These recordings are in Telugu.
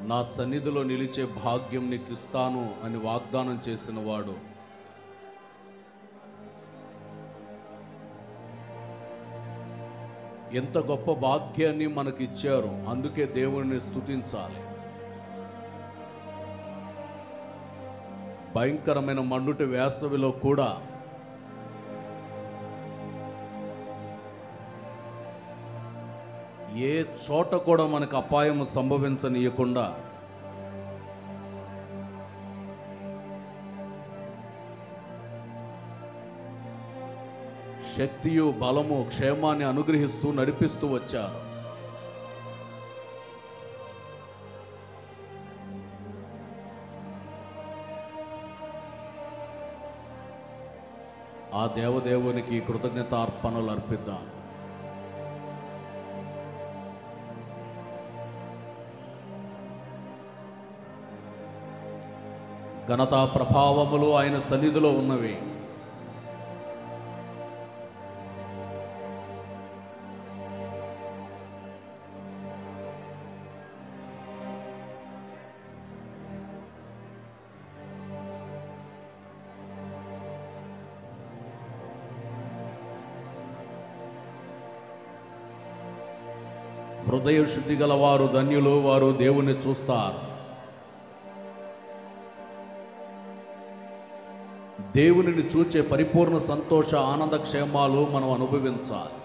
నా సన్నిధిలో నిలిచే భాగ్యం నీకు ఇస్తాను అని వాగ్దానం చేసిన వాడు ఎంత గొప్ప భాగ్యాన్ని మనకి ఇచ్చారు అందుకే దేవుణ్ణి స్తుతించాలి భయంకరమైన మండుటి వేసవిలో కూడా ఏ చోట కూడా మనకు అపాయం సంభవించనీయకుండా శక్తియు బలము క్షేమాన్ని అనుగ్రహిస్తూ నడిపిస్తూ వచ్చారు ఆ దేవదేవునికి కృతజ్ఞతార్పణలు అర్పిద్దాం ఘనతా ప్రభావములు ఆయన సన్నిధిలో ఉన్నవి హృదయ శుద్ధి గల వారు ధన్యులు వారు దేవుని చూస్తారు దేవునిని చూచే పరిపూర్ణ సంతోష ఆనంద క్షేమాలు మనం అనుభవించాలి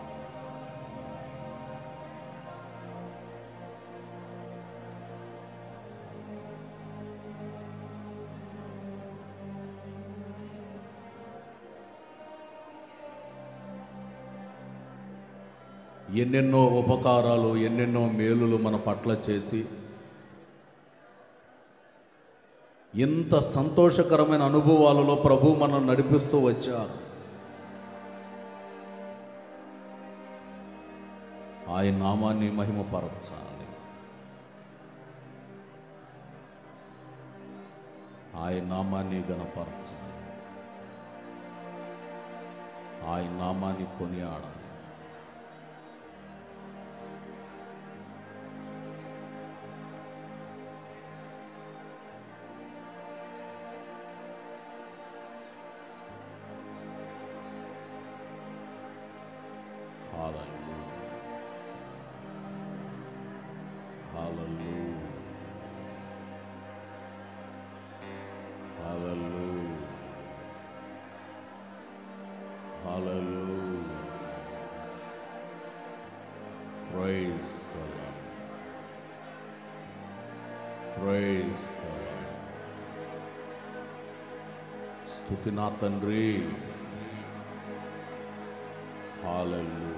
ఎన్నెన్నో ఉపకారాలు ఎన్నెన్నో మేలులు మన పట్ల చేసి ఇంత సంతోషకరమైన అనుభవాలలో ప్రభు మనం నడిపిస్తూ వచ్చారు ఆయన నామాన్ని మహిమపరచాలి ఆయన నామాన్ని గణపరచాలి ఆయన నామాన్ని కొనియాడాలి Hallelujah. Hallelujah. Hallelujah. Hallelujah. Praise the Lord. Praise the Lord. స్తుతి నా తండ్రి హాలల్లు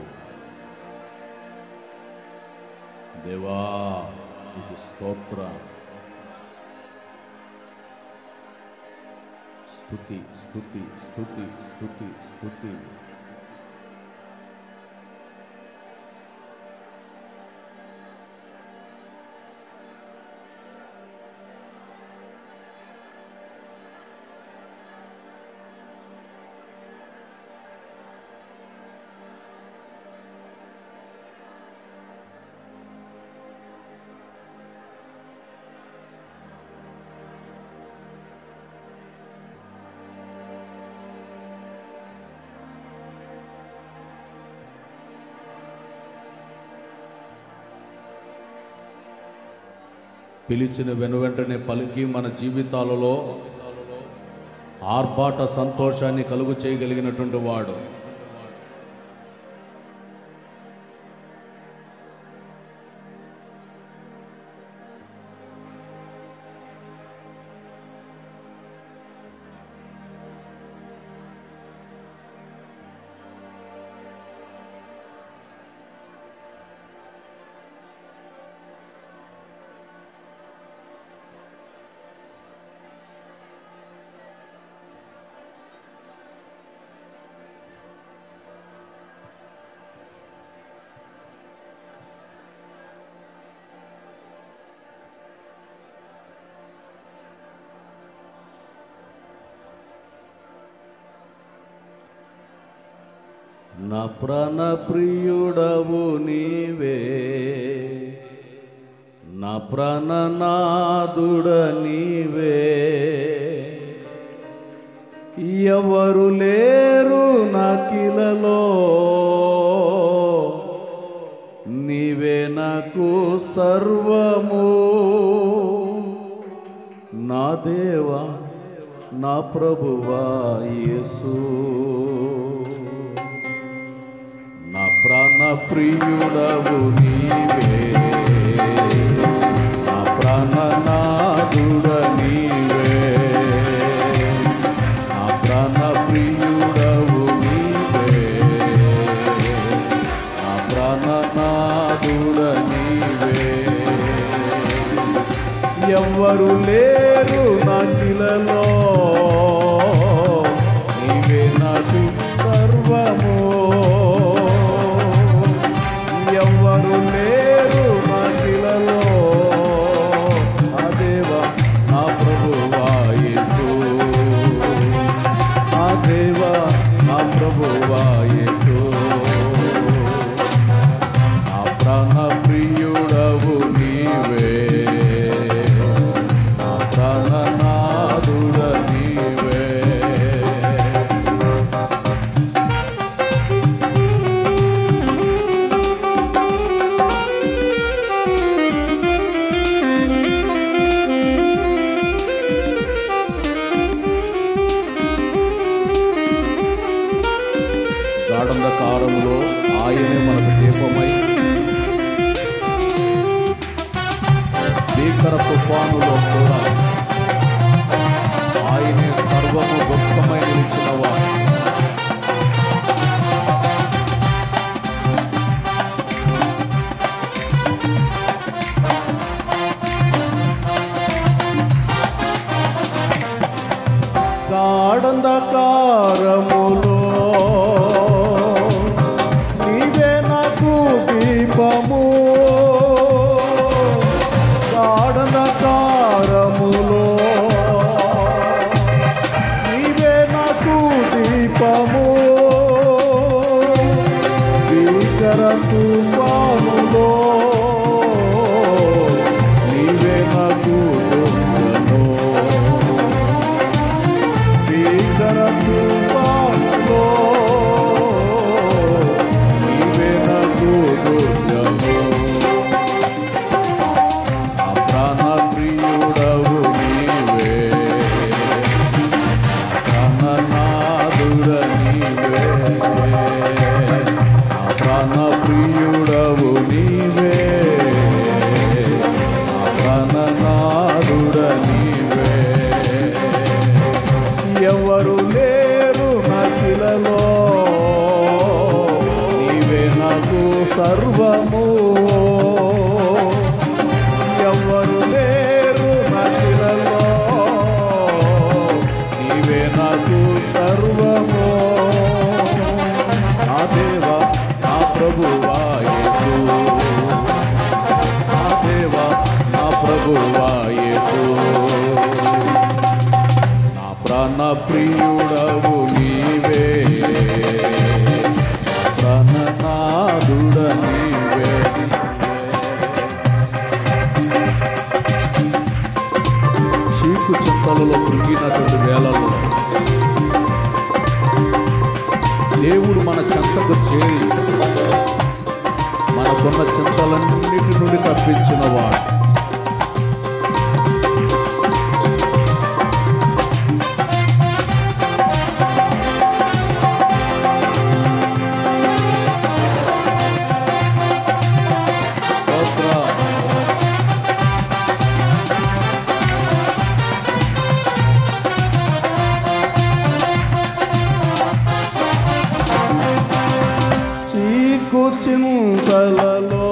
దేవా ఇది స్తోత్ర స్తుతి స్తుతి స్తుతి స్తుతి స్తుతి పిలిచిన వెనువెంటనే పలికి మన జీవితాలలో ఆర్భాట సంతోషాన్ని కలుగు చేయగలిగినటువంటి వాడు నా ప్రాణ ప్రియుడవు నీవే నా ప్రాణనాదుడ నీవే ఎవరు లేరు నాకిలలో నీవే నాకు సర్వము నా దేవా నా ప్రభువా యేసు నా ప్రాణ ప్రియుడవు నీవే నా ప్రాణనాథుడ నీవే నా ప్రాణ ప్రియుడవు నీవే నా ప్రాణనాథుడ నీవే ఎవ్వరు లేరు నా కిలలో నీవే నాకు సర్వము ఎవ్వరు లేరు నా కిలలో ఆ దేవా నా ప్రభువా యేసు ఆ దేవా నా ప్రభువా యేసు నా ప్రాణ ప్రియుడవు నీవే నా ప్రాణనాథుడ నీవే గాఢంధకారంలో ఆయనే మనకు దీపమై భీకర తుఫానులో కూడా ఆయనే సర్వము గొప్పమై నిలిచినవాడు గాఢంధకారములో నీవే నాకు దీపము గాఢంధకారములో నీవే నాకు దీపము భీకర తుఫానులో నీవే నాకు దుర్గము భీకర తుఫానులో నీవే నాకు దుర్గము నా ప్రాణ ప్రియుడవు నీవే ప్రాణనాథుడ నీవే నా ప్రాణ ప్రియుడవు నీవే నా ప్రాణనాథుడ నీవే ఎవరు లేరు నా కిలలో నీవే నాకు సర్వము ఎవరు లేరు నా కిలలో నీవే నాకు సర్వము నా దేవా నా ప్రభువా యేసు నా దేవా నా ప్రభువా యేసు నా ప్రాణ ప్రియుడవు నీవే నా ప్రాణనాథుడ నీవే చీకు చింతలలో కృంగినటువంటి వేళల్లో దేవుడు మన చెంతకు చేరి మనకున్న చింతలన్నిటి నుండి తప్పించిన వాడు స్తోత్రం. చీకు చింతలలో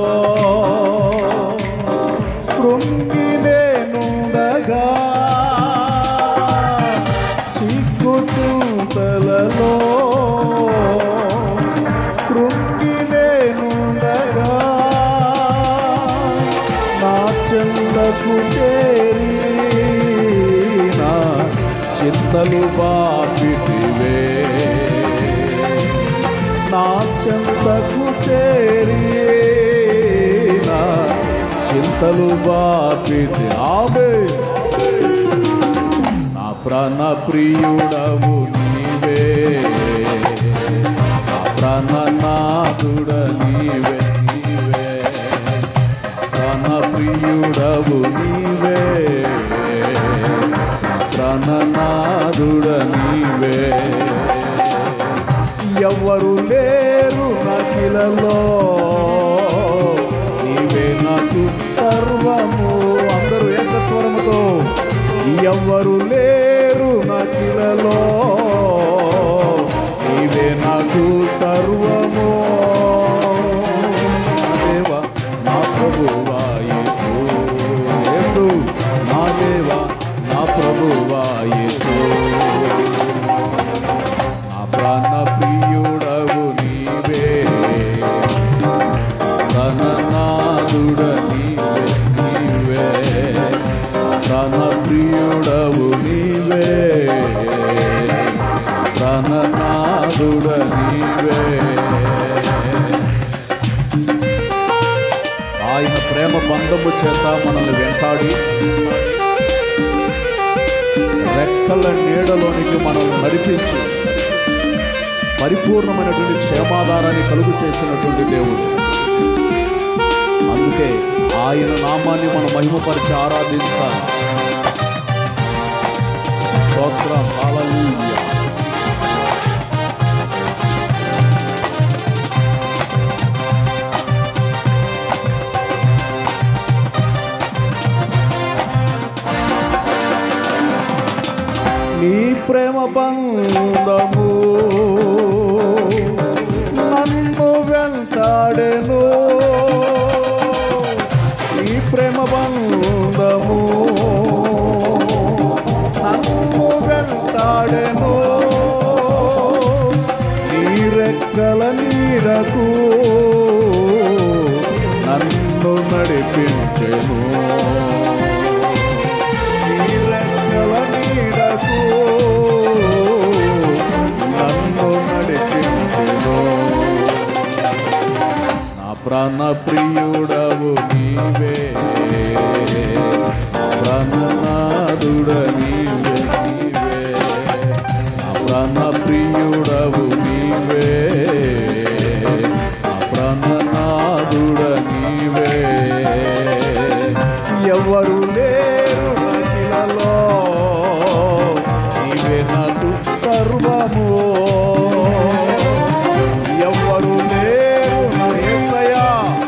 కృంగినేనుండగా చీకు చింతలలో కృంగినేనుండగా నా చెంతకు చేరి నా చింతలు బాపిటివే నా చెంతకు చేరి నా చింతలు బాపితే ఆమె నా ప్రాణ ప్రియుడవు నీవే నా ప్రాణనాథుడ నీవే నీవే ప్రాణ ప్రియుడవు నీవే ప్రాణనాథుడ నీవే ఎవ్వరు లేరు నకిలలో నీవే నాకు సర్వము అందరూ ఏకస్వరముతో ఎవ్వరు లేరు నకిలలో నీవే నాకు సర్వము దేవా నా ప్రభువా యేసు యేసు నా దేవా నా ప్రభువా యేసు నా ప్రాణ ప్రియుడవు నీవే ప్రాణనాథుడ నీవే నీవే నా ప్రాణ ప్రియుడవు నీవే ప్రాణనాథుడ నీవే ఆయన ప్రేమ బంధము చేత మనల్ని వెంటాడి రెక్కల నీడలోనికి మనల్ని నడిపించి పరిపూర్ణమైనటువంటి క్షేమాధారాన్ని కలుగు చేసినటువంటి దేవుడు అందుకే ఆయన నామాన్ని మనం మహిమపరిచి ఆరాధించాలి స్తోత్రం హల్లెలూయా నీ ప్రేమ బంధము నన్ను వెంటాడెను నీ ప్రేమ బంధము నన్ను వెంటాడెను నీ రెక్కల నీడకు నన్ను నడిపించెను నీరెక్కల నీడకు నన్ను నడిపించెను. నా ప్రాణ ప్రియుడవు నీవే నా ప్రాణనాథుడ నీవే నీవే నా ప్రాణ ప్రియుడవు నీవే నా ప్రాణనాథుడ నీవే ఎవరు లేరు నకిలలో నీవే నాకు సర్వము ఎవరు లేరు నా యేసయ్యా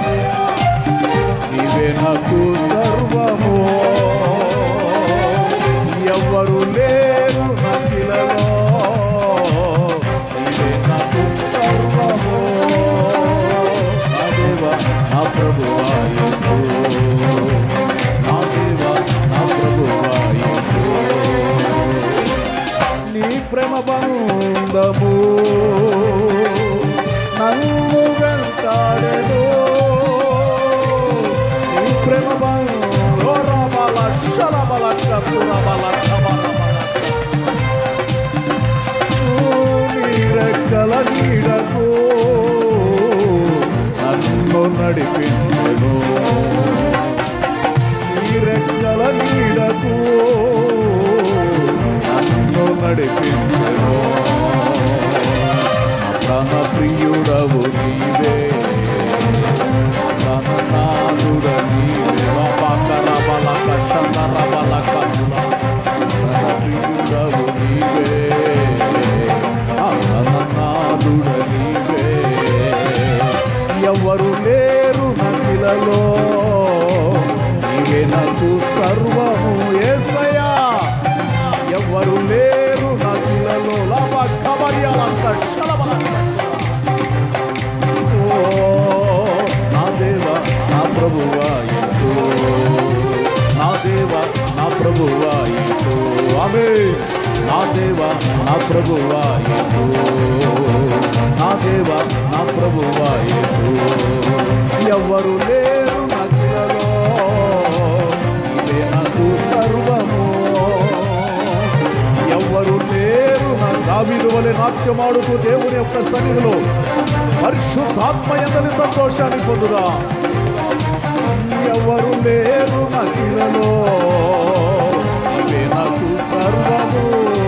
నీవే నాకు సర్వము ఎవరు లేరు నకిలలో నీవే నాకు సర్వము నా దేవా నా ప్రభువా యేసు నా దేవా నా ప్రభువా యేసు నీ ప్రేమ బంధము నన్ను వెంటాడెను నీ ప్రేమ బంధము రబల శరబల కపురబల కబరబల నీ రెక్కల నీడకు నన్ను నడిపించెను నీ రెక్కల నీడకు నన్ను నడిపించెను నా ప్రాణ ప్రియుడవు నీవే ప్రాణనాథుడ నీవే బాబల బలక శంకర బలక ప్రాణ ప్రియుడవు నీవే ప్రాణనాథుడ నీవే ఎవరు లేరు నకిలలో నీవే నాకు సర్వము ఏసయ్యా ఎవరు లేరు నకిలలో లాభ కబడియాలంత ఓ నా దేవా నా ప్రభువా యేసు నా దేవా నా ప్రభువా యేసు ఆమె నా దేవా నా ప్రభువా యేసు నా దేవా నా ప్రభువా యేసు ఎవరు లేరు నకిలలో ఇదే నాకు సర్వము ఎవ్వరు లేరు నా దావీదు వలె నాట్యమాడుతూ దేవుని యొక్క సన్నిధిలో పరిశుద్ధాత్మ ఎందరి సంతోషాన్ని పొందుదా ఎవరు లేరు నకిలలో నీవే నాకు సర్వము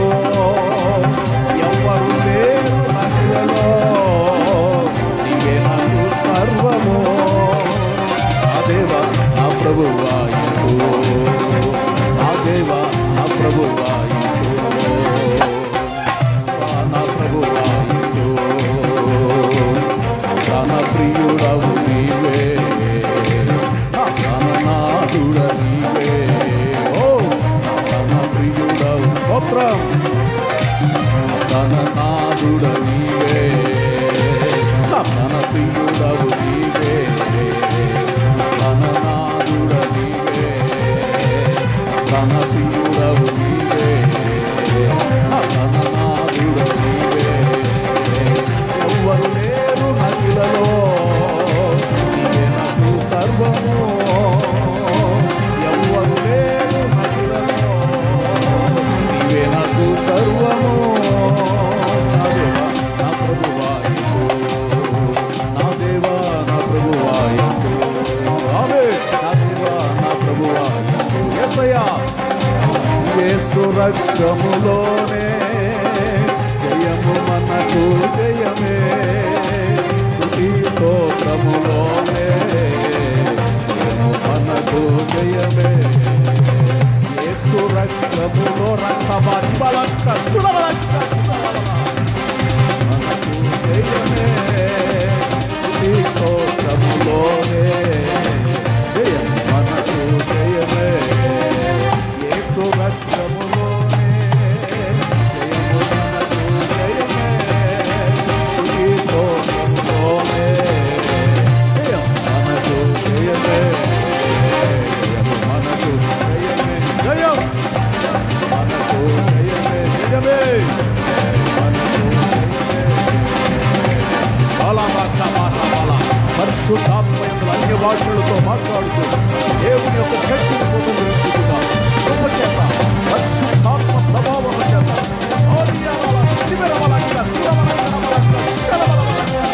ఎవరు లేరు నకిలలో నీవే నాకు సర్వము నా దేవా నా ప్రభువా యేసు నా దేవా నా ప్రభువా యేసు నా ప్రభువా యేసు ప్రాణ ప్రియుడవు నీవే నా ప్రాణనాథుడ నీవే ఓ నా ప్రాణ ప్రియుడవు స్తోత్రం ప్రాణనాథుడ నీవే నా ప్రాణ ప్రియుడవు నీవే ప్రాణనాథుడ నీవే ప్రాణ ప్రియుడవు నీవే నా ప్రాణనాథుడ నీవే ఎవ్వరు లేరు నదిలలో నీవే నాకు సర్వము ఎవ్వరు లేరు నదిలలో నీవే నాకు సర్వము నా దేవా నా ప్రభువా యేసు నా దేవా నా ప్రభువా యేసు ఆమె నా దేవా నా ప్రభువా యేసు యేసయ్యా యేసు రక్తములోనే జయము మనకు జయమే స్తుతి స్తోత్రములోనే జయము మనకు జయమే యేసు రక్తములో రక్తమని బలక్క సుడబలక్క మనకు జయమే స్తుతి స్తోత్రములోనే జయం మనకు జయమే యేసు రక్తములోనే జయము మనకు జయమే స్తుతి స్తోత్రములోనే జయం మనకు జయమే జయం మనకు జయమే జయం మనకు జయమే జయమే మనకు పరిశుద్ధాత్మ అన్య భాషలతో మాట్లాడుతూ దేవుని యొక్క శక్తిని పొందుకుంటున్నాం కృప చేత పరిశుద్ధాత్మ ప్రభావం చేత ఓరియావల, శిబిరవల, గిల, శిరవల, గణవల, శరవల,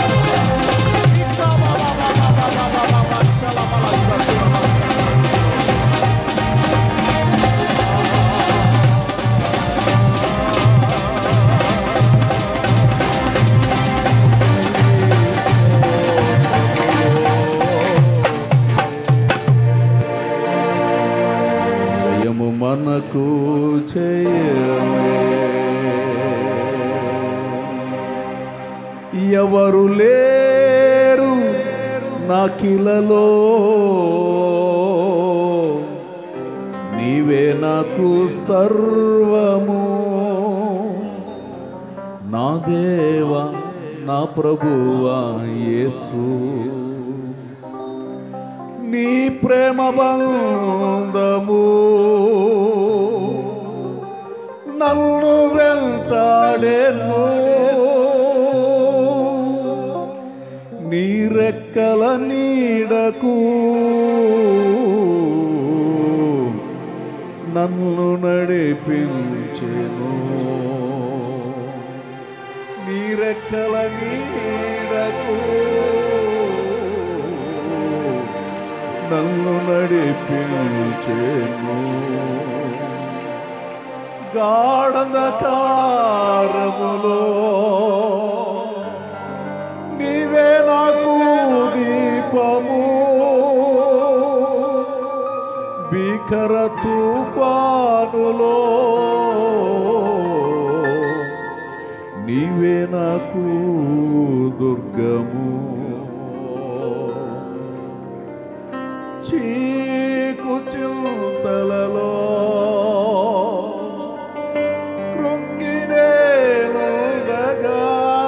ఇక్కవల, శలవల, గిల, శిరవల. జయము మనకు జయమే ఎవరు లేరు నాకిలలో నీవే నాకు సర్వము నా దేవా నా ప్రభువా యేసు నీ ప్రేమ బంధము నన్ను వెంటాడేను నీ రెక్కల నీడకు నన్ను నడిపించెను నీ రెక్కల నీడకు నన్ను నడిపించెను గాఢంధకారములో నీవే నాకు దీపము భీకర తుఫానులో నీవే నాకు దుర్గము చీకు చింతలలో కృంగినేలుగా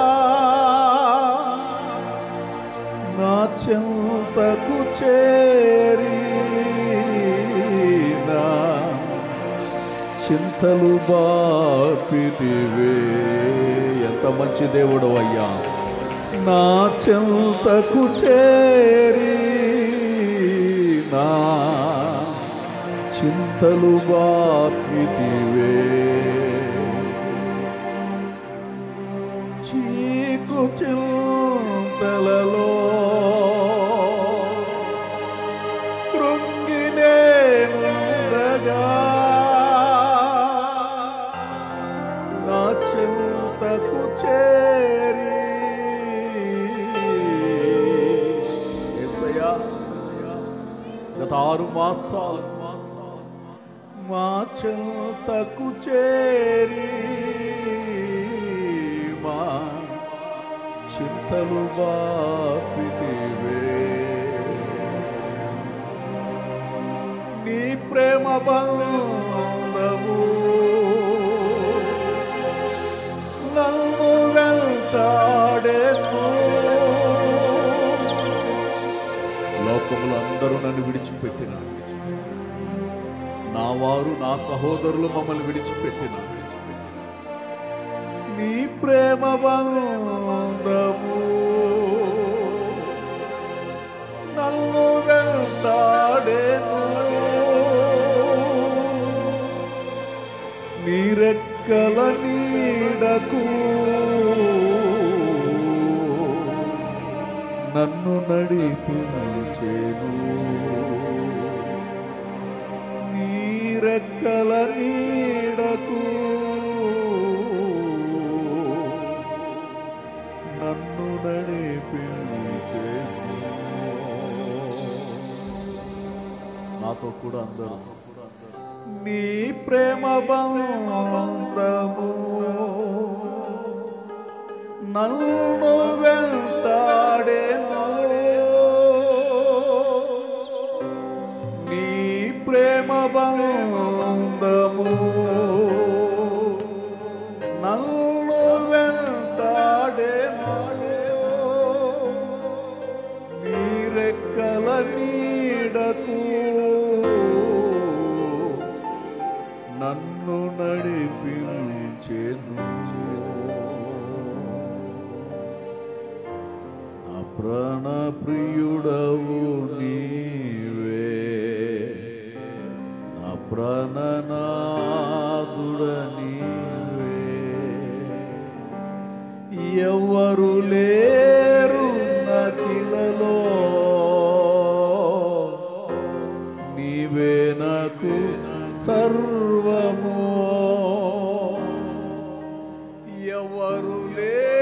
నా చింతకు చేరి నా చింతలు బాపిదివే ఎంత మంచి దేవుడు అయ్యా నా చింతకు చేరి నా చింతలు బాపిదివే చీకు చింతలలో చెంతకు చేరి యేసయ్యా గత ఆరు మాసాలు మా చెంతకు చేరి మా చింతలు బాపితివే నీ ప్రేమ బంధము నన్ను వెంటాడేను లోకములు అందరూ నన్ను విడిచిపెట్టిన నా వారు నా సహోదరులు మమ్మల్ని విడిచిపెట్టిన నీ ప్రేమ బంధము నన్ను వెంటాడేను నీ రెక్కల నీడకు నన్ను నడిపించేను నీ రెక్కల నీడకు నన్ను నడిపించేను నాతో కూడా అందరూ నీ ప్రేమ బంధము నన్ను వెంటాడేను నీ ప్రేమ బంధము నన్ను వెంటాడేను నీ రెక్కల నీడకు నన్ను నడిపించేను నా ప్రాణ ప్రియుడవు నీవే నా ప్రాణనాథుడ నీవే ఎవరు లేరు నకిలలో నీవే నాకు సర్వము ఎవరు లేరు